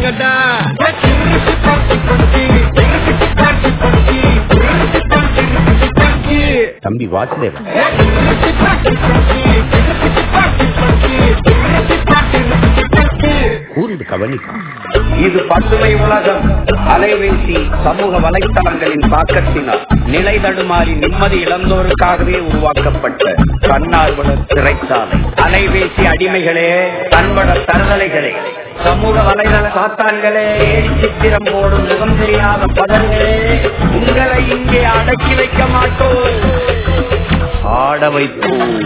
போடுங்கடா தம்பி வாசுதேவன் கூர்ந்து கவனிக்கும் இது பசுமை உலகம் அலைபேசி சமூக வலைத்தளங்களின் தாக்கத்தினால் நிலை தடுமாறி நிம்மதி இழந்தோருக்காகவே உருவாக்கப்பட்ட தன்னார்வலர் சிறைச்சாலை அலைபேசி அடிமைகளே தன்பட தருதலைகளே சமூக வலைதள சாத்தான்களே ஏடி சித்திரம் போடும் முகம் தெரியாத பதர்களே உங்களை இங்கே அடக்கி வைக்க மாட்டோம் ஆட வைப்போம்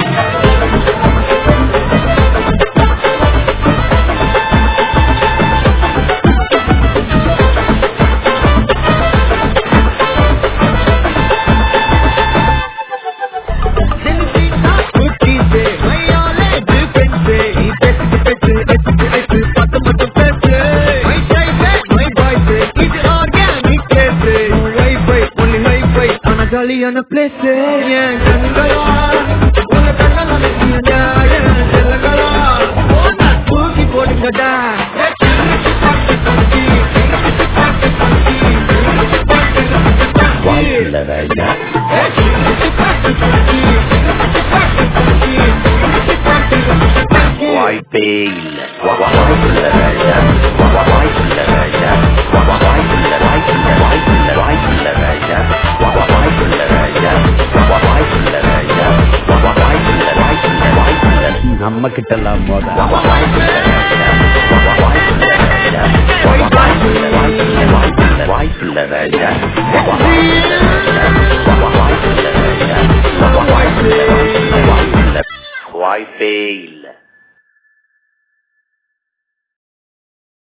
ஜாலியான பிளேஸ் என் கண்களா உங்க கண்ணால என் செல்லங்களா தூக்கி போடுங்கடா வாய்ப்புள்ள ராஜா வாய்ப்பே இல்லை வாய்ப்புள்ள ராஜா வாய்ப்புள்ள ராஜா வாய்ப்புள்ள வாய்ப்புள்ள வாய்ப்புள்ள வாய்ப்புள்ள ராஜா வாய்ப்புள்ள ராஜா வாய்ப்புள்ள ராஜா வாய்ப்புள்ள வாய்ப்புள்ள வாய்ப்புள்ள நம்ம கிட்ட எல்லாம் போத வாய்ப்புள்ள ராஜா வாய்ப்புள்ள ராஜா வாய்ப்புள்ள வாய்ப்புள்ள வாய்ப்புள்ள வாய்ப்புள்ள ராஜா வாய்ப்புள்ள ராஜா வாய்ப்புள்ள ராஜா வாய்ப்புள்ள வாய்ப்புள்ள வாய்ப்புள்ள வாய்ப்பே இல்லை